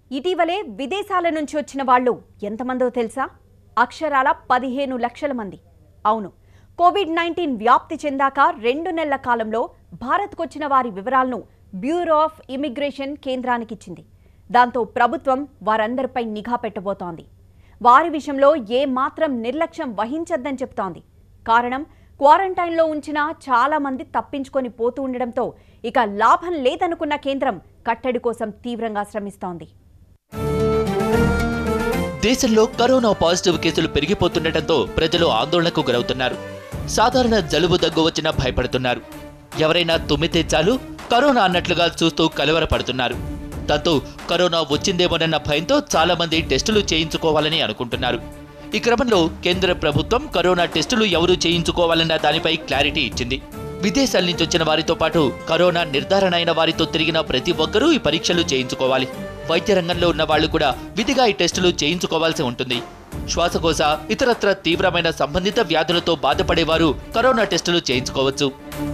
ఇటీవలే విదేశాల నుంచి వచ్చిన వాళ్ళు ఎంతమందో తెలుసా అక్షరాల పదిహేను లక్షల మంది అవును కోవిడ్ నైన్టీన్ వ్యాప్తి చెందాక రెండు నెలల కాలంలో భారత్కొచ్చిన వారి వివరాలను బ్యూరో ఆఫ్ ఇమిగ్రేషన్ కేంద్రానికిచ్చింది దాంతో ప్రభుత్వం వారందరిపై నిఘా పెట్టబోతోంది వారి విషయంలో ఏ మాత్రం నిర్లక్ష్యం వహించద్దని చెప్తోంది కారణం క్వారంటైన్లో ఉంచిన చాలా మంది తప్పించుకొని పోతూ ఉండడంతో ఇక లాభం లేదనుకున్న కేంద్రం కట్టడి కోసం తీవ్రంగా శ్రమిస్తోంది దేశంలో కరోనా పాజిటివ్ కేసులు పెరిగిపోతుండటంతో ప్రజలు ఆందోళనకు గురవుతున్నారు సాధారణ జలుబు దగ్గు వచ్చినా భయపడుతున్నారు ఎవరైనా తుమ్మితే చాలు కరోనా అన్నట్లుగా చూస్తూ కలవరపడుతున్నారు దాంతో కరోనా వచ్చిందేమోనన్న భయంతో చాలా మంది టెస్టులు చేయించుకోవాలని అనుకుంటున్నారు ఈ క్రమంలో కేంద్ర ప్రభుత్వం కరోనా టెస్టులు ఎవరు చేయించుకోవాలన్న దానిపై క్లారిటీ ఇచ్చింది విదేశాల నుంచి వచ్చిన వారితో పాటు కరోనా నిర్ధారణ అయిన వారితో తిరిగిన ప్రతి ఒక్కరూ ఈ పరీక్షలు చేయించుకోవాలి వైద్య రంగంలో ఉన్న వాళ్ళు కూడా విధిగా ఈ టెస్టులు చేయించుకోవాల్సి ఉంటుంది శ్వాసకోశ ఇతరత్ర తీవ్రమైన సంబంధిత వ్యాధులతో బాధపడేవారు కరోనా టెస్టులు చేయించుకోవచ్చు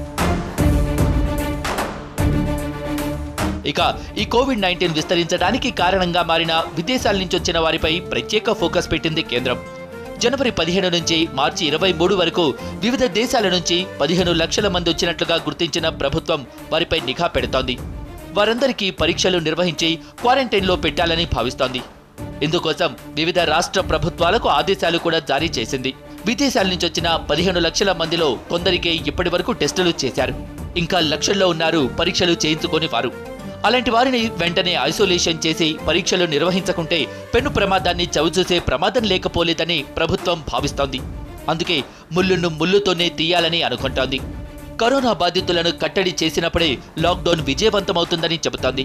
ఇక ఈ కోవిడ్ నైన్టీన్ విస్తరించడానికి కారణంగా మారిన విదేశాల నుంచి వచ్చిన వారిపై ప్రత్యేక ఫోకస్ పెట్టింది కేంద్రం జనవరి పదిహేను నుంచి మార్చి ఇరవై మూడు వరకు వివిధ దేశాల నుంచి పదిహేను లక్షల మంది వచ్చినట్లుగా గుర్తించిన ప్రభుత్వం వారిపై నిఘా పెడుతోంది వారందరికీ పరీక్షలు నిర్వహించి క్వారంటైన్లో పెట్టాలని భావిస్తోంది ఇందుకోసం వివిధ రాష్ట్ర ప్రభుత్వాలకు ఆదేశాలు కూడా జారీ చేసింది విదేశాల నుంచి వచ్చిన పదిహేను లక్షల మందిలో కొందరికే ఇప్పటి వరకు టెస్టులు చేశారు ఇంకా లక్షల్లో ఉన్నారు పరీక్షలు చేయించుకొని వారు అలాంటి వారిని వెంటనే ఐసోలేషన్ చేసి పరీక్షలు నిర్వహించకుంటే పెను ప్రమాదాన్ని చవిచూసే ప్రమాదం లేకపోలేదని ప్రభుత్వం భావిస్తోంది అందుకే ముళ్ళును ముళ్ళుతోనే తీయాలని అనుకుంటోంది కరోనా బాధితులను కట్టడి చేసినప్పుడే లాక్డౌన్ విజయవంతమవుతుందని చెబుతోంది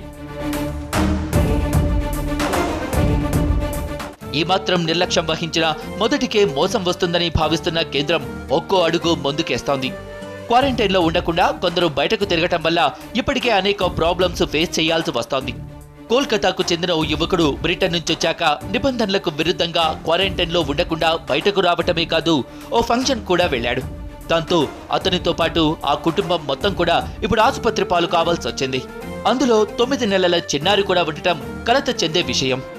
ఈ మాత్రం నిర్లక్ష్యం వహించిన మొదటికే మోసం వస్తుందని భావిస్తున్న కేంద్రం ఒక్కో అడుగు ముందుకేస్తోంది క్వారంటైన్లో ఉండకుండా కొందరు బయటకు తిరగటం వల్ల ఇప్పటికే అనేక ప్రాబ్లమ్స్ ఫేస్ చేయాల్సి వస్తోంది కోల్కతాకు చెందిన ఓ యువకుడు బ్రిటన్ నుంచి వచ్చాక నిబంధనలకు విరుద్ధంగా క్వారంటైన్లో ఉండకుండా బయటకు రావటమే కాదు ఓ ఫంక్షన్ కూడా వెళ్ళాడు దాంతో అతనితో పాటు ఆ కుటుంబం మొత్తం కూడా ఇప్పుడు ఆసుపత్రి పాలు కావాల్సి వచ్చింది అందులో తొమ్మిది నెలల చిన్నారి కూడా ఉండటం కలత చెందే విషయం